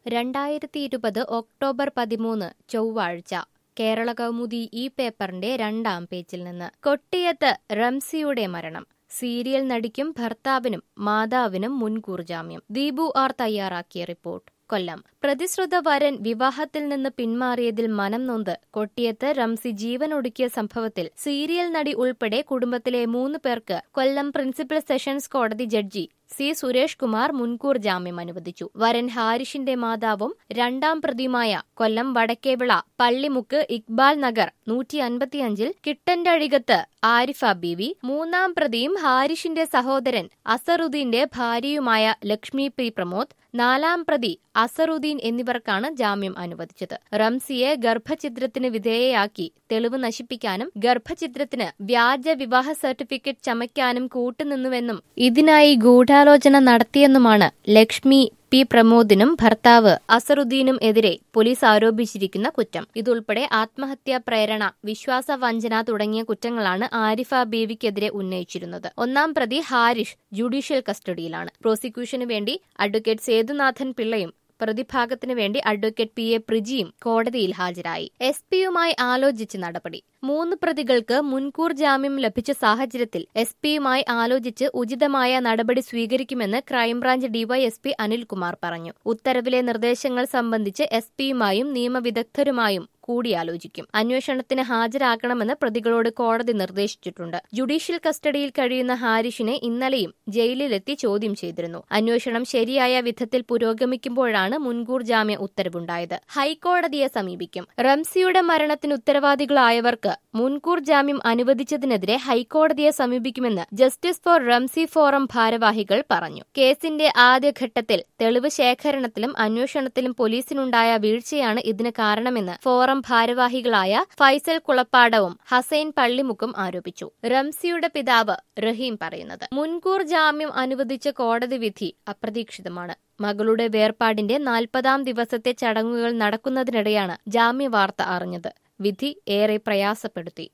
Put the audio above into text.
രണ്ടായിരത്തി ഇരുപത് ഒക്ടോബർ പതിമൂന്ന് ചൊവ്വാഴ്ച കേരള കൗമുദി ഈ പേപ്പറിന്റെ രണ്ടാം പേജിൽ നിന്ന് കൊട്ടിയത്ത് റംസിയുടെ മരണം സീരിയൽ നടിക്കും ഭർത്താവിനും മാതാവിനും മുൻകൂർ ജാമ്യം ദീപു ആർ തയ്യാറാക്കിയ റിപ്പോർട്ട് കൊല്ലം പ്രതിശ്രുത വരൻ വിവാഹത്തിൽ നിന്ന് പിന്മാറിയതിൽ മനം നൊന്ത് കൊട്ടിയത്ത് റംസി ജീവനൊടുക്കിയ സംഭവത്തിൽ സീരിയൽ നടി ഉൾപ്പെടെ കുടുംബത്തിലെ മൂന്ന് പേർക്ക് കൊല്ലം പ്രിൻസിപ്പൽ സെഷൻസ് കോടതി ജഡ്ജി സി സുരേഷ് കുമാർ മുൻകൂർ ജാമ്യം അനുവദിച്ചു വരൻ ഹാരിഷിന്റെ മാതാവും രണ്ടാം പ്രതിയുമായ കൊല്ലം വടക്കേവിള പള്ളിമുക്ക് ഇക്ബാൽ നഗർ നൂറ്റി അൻപത്തിയഞ്ചിൽ കിട്ടന്റെ അഴികത്ത് ആരിഫ ബീവി മൂന്നാം പ്രതിയും ഹാരിഷിന്റെ സഹോദരൻ അസറുദ്ദീന്റെ ഭാര്യയുമായ ലക്ഷ്മി പി പ്രമോദ് നാലാം പ്രതി അസറുദ്ദീൻ എന്നിവർക്കാണ് ജാമ്യം അനുവദിച്ചത് റംസിയെ ഗർഭചിത്രത്തിന് വിധേയയാക്കി തെളിവ് നശിപ്പിക്കാനും ഗർഭചിത്രത്തിന് വ്യാജ വിവാഹ സർട്ടിഫിക്കറ്റ് ചമയ്ക്കാനും കൂട്ടുനിന്നുവെന്നും ഇതിനായി ഗൂഢാലോചന നടത്തിയെന്നുമാണ് ലക്ഷ്മി പി പ്രമോദിനും ഭർത്താവ് അസറുദ്ദീനും എതിരെ പോലീസ് ആരോപിച്ചിരിക്കുന്ന കുറ്റം ഇതുൾപ്പെടെ ആത്മഹത്യാ പ്രേരണ വിശ്വാസവഞ്ചന തുടങ്ങിയ കുറ്റങ്ങളാണ് ആരിഫ ബീവിക്കെതിരെ ഉന്നയിച്ചിരുന്നത് ഒന്നാം പ്രതി ഹാരിഷ് ജുഡീഷ്യൽ കസ്റ്റഡിയിലാണ് പ്രോസിക്യൂഷനു വേണ്ടി അഡ്വക്കേറ്റ് സേതുനാഥൻ പിള്ളയും പ്രതിഭാഗത്തിനു വേണ്ടി അഡ്വക്കേറ്റ് പി എ പ്രിജിയും കോടതിയിൽ ഹാജരായി എസ് പിയുമായി ആലോചിച്ച് നടപടി മൂന്ന് പ്രതികൾക്ക് മുൻകൂർ ജാമ്യം ലഭിച്ച സാഹചര്യത്തിൽ എസ് പിയുമായി ആലോചിച്ച് ഉചിതമായ നടപടി സ്വീകരിക്കുമെന്ന് ക്രൈംബ്രാഞ്ച് ഡിവൈഎസ്പി അനിൽകുമാർ പറഞ്ഞു ഉത്തരവിലെ നിർദ്ദേശങ്ങൾ സംബന്ധിച്ച് എസ് പിയുമായും നിയമവിദഗ്ധരുമായും കൂടിയാലോചിക്കും അന്വേഷണത്തിന് ഹാജരാക്കണമെന്ന് പ്രതികളോട് കോടതി നിർദ്ദേശിച്ചിട്ടുണ്ട് ജുഡീഷ്യൽ കസ്റ്റഡിയിൽ കഴിയുന്ന ഹാരിഷിനെ ഇന്നലെയും ജയിലിലെത്തി ചോദ്യം ചെയ്തിരുന്നു അന്വേഷണം ശരിയായ വിധത്തിൽ പുരോഗമിക്കുമ്പോഴാണ് മുൻകൂർ ജാമ്യ ഉത്തരവുണ്ടായത് ഹൈക്കോടതിയെ സമീപിക്കും റംസിയുടെ മരണത്തിന് ഉത്തരവാദികളായവർക്ക് മുൻകൂർ ജാമ്യം അനുവദിച്ചതിനെതിരെ ഹൈക്കോടതിയെ സമീപിക്കുമെന്ന് ജസ്റ്റിസ് ഫോർ റംസി ഫോറം ഭാരവാഹികൾ പറഞ്ഞു കേസിന്റെ ആദ്യഘട്ടത്തിൽ തെളിവ് ശേഖരണത്തിലും അന്വേഷണത്തിലും പോലീസിനുണ്ടായ വീഴ്ചയാണ് ഇതിന് കാരണമെന്ന് ഫോറം ഭാരവാഹികളായ ഫൈസൽ കുളപ്പാടവും ഹസൈൻ പള്ളിമുക്കും ആരോപിച്ചു റംസിയുടെ പിതാവ് റഹീം പറയുന്നത് മുൻകൂർ ജാമ്യം അനുവദിച്ച കോടതി വിധി അപ്രതീക്ഷിതമാണ് മകളുടെ വേർപാടിന്റെ നാൽപ്പതാം ദിവസത്തെ ചടങ്ങുകൾ നടക്കുന്നതിനിടെയാണ് ജാമ്യവാർത്ത അറിഞ്ഞത് വിധി ഏറെ പ്രയാസപ്പെടുത്തി